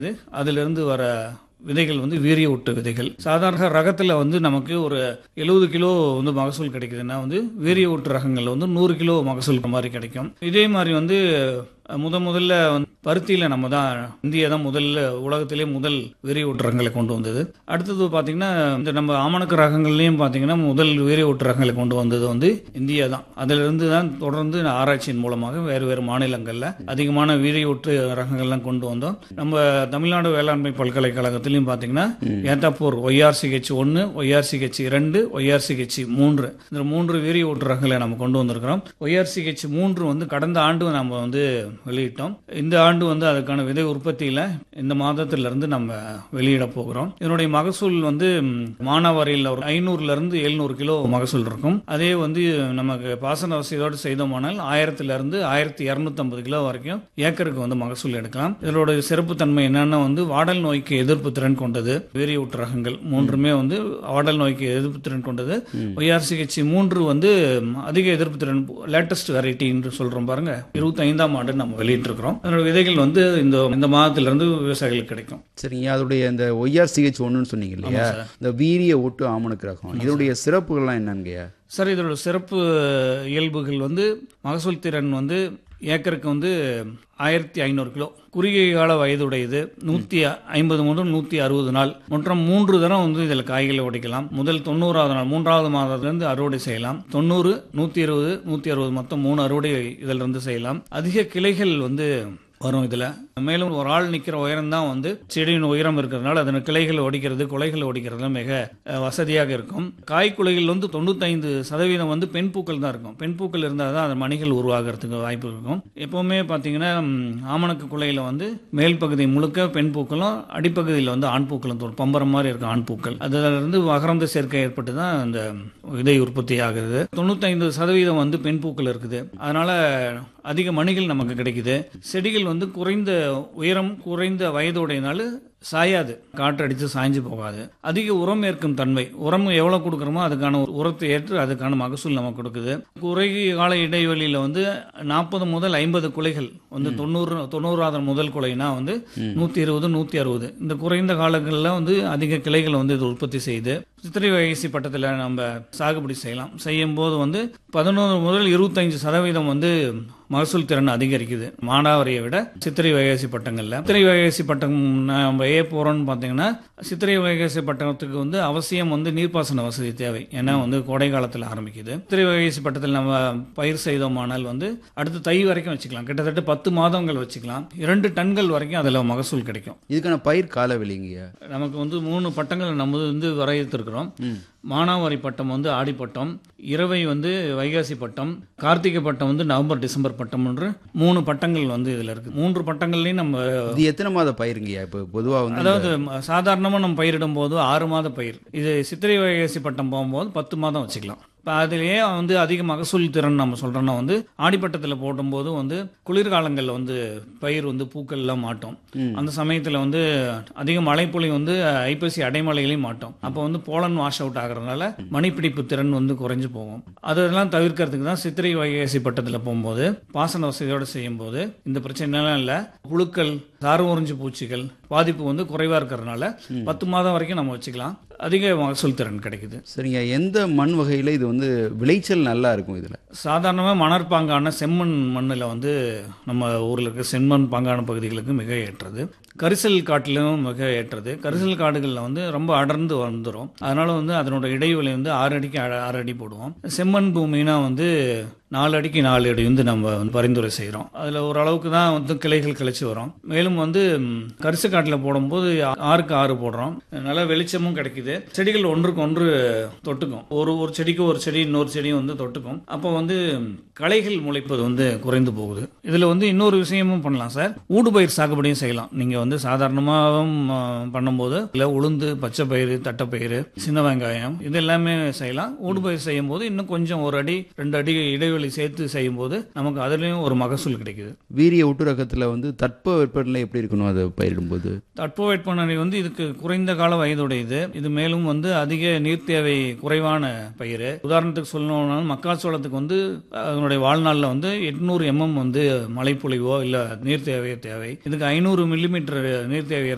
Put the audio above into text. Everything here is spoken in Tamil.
இது அதிலிருந்து வர விதைகள் வந்து வீரிய ஊட்டு விதைகள் சாதாரண ரகத்தில் வந்து நமக்கு ஒரு எழுபது கிலோ வந்து மகசூல் கிடைக்குதுன்னா வந்து வீரிய ஊட்டு ரகங்கள் வந்து நூறு கிலோ மகசூல் மாதிரி கிடைக்கும் இதே மாதிரி வந்து முத முதல்ல வந்து பருத்தியில் நம்ம தான் இந்தியா தான் முதல்ல உலகத்திலே முதல் வீரிய ஊட்டு ரகங்களை கொண்டு வந்தது அடுத்தது பார்த்தீங்கன்னா இந்த நம்ம ஆமணக்கு ரகங்கள்லையும் பார்த்தீங்கன்னா முதல் வீரிய ஊட்டு ரகங்களை கொண்டு வந்தது வந்து இந்தியா தான் அதிலிருந்து தான் தொடர்ந்து ஆராய்ச்சியின் மூலமாக வேறு வேறு மாநிலங்களில் அதிகமான வீரிய ஊட்டு ரகங்கள்லாம் கொண்டு வந்தோம் நம்ம தமிழ்நாடு வேளாண்மை பல்கலைக்கழகத்திலையும் பார்த்தீங்கன்னா ஏத்தாப்பூர் ஒய்ஆர்சிஹெச் ஒன்று ஒய்ஆர்சிஹெச் இரண்டு ஒய்ஆர்சிஹெச் மூன்று இந்த மூன்று வீரிய ஊட்டு ரகங்களை நம்ம கொண்டு வந்திருக்கிறோம் ஒய்ஆர்சிஹெச் மூன்று வந்து கடந்த ஆண்டு நம்ம வந்து வெளியிட்டோம் இந்த ஆண்டு வந்து அதுக்கான விதை உற்பத்தியில இந்த மாதத்துல இருந்து நம்ம வெளியிட போகிறோம் இதனுடைய மகசூல் வந்து ம், மானாவாரியில் ஒரு ஐநூறுல இருந்து எழுநூறு கிலோ மகசூல் இருக்கும் அதே வந்து நமக்கு பாசன வசதியோடு செய்தோமானால் ஆயிரத்துல இருந்து ஆயிரத்தி இருநூத்தி கிலோ வரைக்கும் ஏக்கருக்கு வந்து மகசூல் எடுக்கலாம் இதோட சிறப்பு தன்மை என்னன்னா வந்து வாடல் நோய்க்கு எதிர்ப்பு திறன் கொண்டது வீரிய ஊட்டு ரகங்கள் மூன்றுமே வந்து வாடல் நோய்க்கு எதிர்ப்பு திறன் கொண்டது ஒய்ஆர்சிஹெச் மூன்று வந்து ம், அதிக எதிர்ப்பு திறன் லேட்டஸ்ட் வெரைட்டி என்று சொல்றோம் பாருங்க இருபத்தி ஐந்தாம் ஆண்டு நம்ம வெளியிட்டிருக்கிறோம் அதனோட விதைகள் வந்து இந்த இந்த மாதத்துல இருந்து விவசாயிகளுக்கு கிடைக்கும் சரிங்க அதோடைய இந்த ஒய்ஆர்சிஹெச் ஒன்றுன்னு சொன்னீங்க இல்லையா இந்த வீரிய ஒட்டு ஆமணக்கு ரகம் இதனுடைய சிறப்புகள்லாம் என்னங்கய்யா சார் இதோட சிறப்பு இயல்புகள் வந்து மகசூல் திறன் வந்து ஏக்கருக்கு வந்து ஆயிரத்தி ஐநூறு கிலோ குறுகிய கால வயதுடையது நூற்றி ஐம்பது முதல் நூற்றி அறுபது நாள் மற்றும் மூன்று தரம் வந்து இதில் காய்களை உடைக்கலாம் முதல் தொண்ணூறாவது நாள் மூன்றாவது மாதத்திலிருந்து அறுவடை செய்யலாம் தொண்ணூறு நூற்றி இருபது நூற்றி அறுபது மொத்தம் மூணு அறுவடை இதில் இருந்து செய்யலாம் அதிக கிளைகள் வந்து வரும் இதுல மேலும் ஒரு ஆள் நிக்கிற உயரம் தான் வந்து செடியின் உயரம் இருக்கிறதுனால அதன் கிளைகள் ஒடிக்கிறது குலைகள் ஒடிக்கிறதுல மிக அஹ், வசதியாக இருக்கும் காய்க்குலைகள் வந்து தொண்ணூத்தைந்து சதவீதம் வந்து பெண் பூக்கள் தான் இருக்கும் பெண் பூக்கள் இருந்தால் தான் அது மணிகள் உருவாகிறதுக்கு வாய்ப்பு இருக்கும் எப்பவுமே பார்த்தீங்கன்னா ம், ஆமணக்கு குலையில வந்து மேல் பகுதி முழுக்க பெண் பூக்களும் அடிப்பகுதியில் வந்து ஆண் பூக்களும் தோணும் பம்பரம் மாதிரி இருக்கும் ஆண் பூக்கள் அதுல இருந்து மகரந்த சேர்க்கை ஏற்பட்டு தான் அந்த விதை உற்பத்தி ஆகுது தொண்ணூத்தைந்து சதவீதம் வந்து பெண் பூக்கள் இருக்குது அதனால அதிக மணிகள் நமக்கு கிடைக்குது செடிகள் வந்து குறைந்த உயரம் குறைந்த வயதுடையனால சாயாது காற்று அடித்து சாய்ஞ்சு போகாது அதிக உரம் ஏற்கும் தன்மை உரம் எவ்வளவு கொடுக்குறோமோ அதுக்கான ஒரு உரத்தை ஏற்று அதுக்கான மகசூல் நமக்கு கொடுக்குது குறுகிய கால இடைவெளியில வந்து நாற்பது முதல் ஐம்பது குலைகள் வந்து தொண்ணூறு தொண்ணூறாவது முதல் குலைனா வந்து நூத்தி இருபது நூத்தி அறுபது இந்த குறைந்த காலங்களில் வந்து அதிக கிளைகள் வந்து இது உற்பத்தி செய்து சித்திரை வயசி பட்டத்தில் நம்ம சாகுபடி செய்யலாம் செய்யும் போது வந்து பதினோரு முதல் இருபத்தஞ்சு சதவீதம் வந்து மகசூல் திறன் அதிகரிக்குது மானாவரியை விட சித்திரை வைகாசி பட்டங்கள்ல சித்திரை வைகாசி பட்டம் நம்ம ஏ போறோம்னு பார்த்தீங்கன்னா சித்திரை வைகாசி பட்டத்துக்கு வந்து அவசியம் வந்து நீர்ப்பாசன வசதி தேவை ஏன்னா வந்து கோடை காலத்தில் ஆரம்பிக்குது சித்திரை வைகாசி பட்டத்தில் நம்ம பயிர் செய்தோமானால் வந்து அடுத்து தை வரைக்கும் வச்சுக்கலாம் கிட்டத்தட்ட பத்து மாதங்கள் வச்சுக்கலாம் இரண்டு டன்கள் வரைக்கும் அதில் மகசூல் கிடைக்கும் இதுக்கான பயிர் காலவெளிங்கய்யா நமக்கு வந்து மூணு பட்டங்கள் நம்ம வந்து வரையறுத்திருக்கிறோம் மானாவாரி பட்டம் வந்து ஆடி பட்டம் இரவை வந்து வைகாசி பட்டம் கார்த்திகை பட்டம் வந்து நவம்பர் டிசம்பர் பட்டம் என்று மூணு பட்டங்கள் வந்து இதுல இருக்கு மூன்று பட்டங்கள்லையும் நம்ம இது எத்தனை மாத பயிருங்கய்யா இப்போ பொதுவாக வந்து அதாவது ம- சாதாரணமா நம்ம பயிரிடும் போது ஆறு மாத பயிர் இது சித்திரை வைகாசி பட்டம் போகும்போது பத்து மாதம் வச்சுக்கலாம் இப்போ அதுலேயே வந்து அதிக மகசூல் திறன் நம்ம சொல்றோம்னா வந்து ஆடிப்பட்டத்தில் போடும்போது வந்து குளிர்காலங்களில் வந்து பயிர் வந்து பூக்கள்லாம் மாட்டோம் அந்த சமயத்தில் வந்து அதிக மழைப்பொழி வந்து ஐப்பசி அடைமழைகளையும் மாட்டோம் அப்போ வந்து போலன் வாஷ் அவுட் ஆகுறதுனால மணிப்பிடிப்பு திறன் வந்து குறைஞ்சு போகும் அதெல்லாம் தவிர்க்கிறதுக்கு தான் சித்திரை வைகாசி பட்டத்தில் போகும்போது பாசன வசதியோடு செய்யும்போது இந்த பிரச்சனைலாம் இல்லை புழுக்கள் சாறு உறிஞ்சு பூச்சிகள் பாதிப்பு வந்து குறைவா இருக்கிறதுனால பத்து மாதம் வரைக்கும் நம்ம வச்சுக்கலாம் அதிக மகசூல் திறன் கிடைக்குது சரிங்க எந்த மண் வகையில் இது வந்து விளைச்சல் நல்லா இருக்கும் இதில் சாதாரணமாக மணற்பாங்கான செம்மண் மண்ணில் வந்து நம்ம ஊரில் இருக்க செம்மண் பாங்கான பகுதிகளுக்கு மிக ஏற்றது கரிசல் காட்டிலும் மிக ஏற்றது கரிசல் காடுகளில் வந்து ரொம்ப அடர்ந்து வந்துடும் அதனால வந்து அதனோட இடைவெளி வந்து ஆறு அடிக்கு ஆறு ஆறு அடி போடுவோம் செம்மண் பூமினா வந்து நாலு அடிக்கு நாலு அடி வந்து நம்ம வந்து பரிந்துரை செய்கிறோம் அதில் ஓரளவுக்கு தான் வந்து கிளைகள் கிளச்சி வரும் மேலும் வந்து ம், கரிசு காட்டில் போடும்போது ஆ- ஆறுக்கு ஆறு போடுறோம் நல்ல வெளிச்சமும் கிடைக்குது செடிகள் ஒன்றுக்கு ஒன்று தொட்டுக்கும் ஒரு ஒரு செடிக்கு ஒரு செடி இன்னொரு செடியும் வந்து தொட்டுக்கும் அப்போ வந்து ம், களைகள் முளைப்பது வந்து குறைந்து போகுது இதில் வந்து இன்னொரு விஷயமும் பண்ணலாம் சார் ஊடுபயிர் சாகுபடியும் செய்யலாம் நீங்கள் வந்து சாதாரணமாகவும் ஆ, பண்ணும்போது இல்லை உளுந்து பச்சை பயிறு தட்டைப்பயிறு சின்ன வெங்காயம் இது எல்லாமே செய்யலாம் ஊடுபயிர் செய்யும் போது இன்னும் கொஞ்சம் ஒரு அடி ரெண்டு அடி இடைவெளி சேர்த்து செய்யும் போது நமக்கு அதுலயும் ஒரு மகசூல் கிடைக்குது வீரிய ஒட்டு ரகத்தில் வந்து தட்ப வெப்பநிலை எப்படி இருக்கணும் அதை பயிரிடும்போது தட்பவெப்பநிலை வந்து இதுக்கு குறைந்த கால வயதுடையது இது மேலும் வந்து அதிக நீர் தேவை குறைவான பயிர் உதாரணத்துக்கு சொல்லணும்னா மக்காச்சோளத்துக்கு வந்து அதனுடைய வாழ்நாளில் வந்து எட்நூறு எம்எம் வந்து மழைப்பொழிவோ இல்லை நீர் தேவையோ தேவை இதுக்கு ஐநூறு மில்லிமீட்டர் நீர் தேவை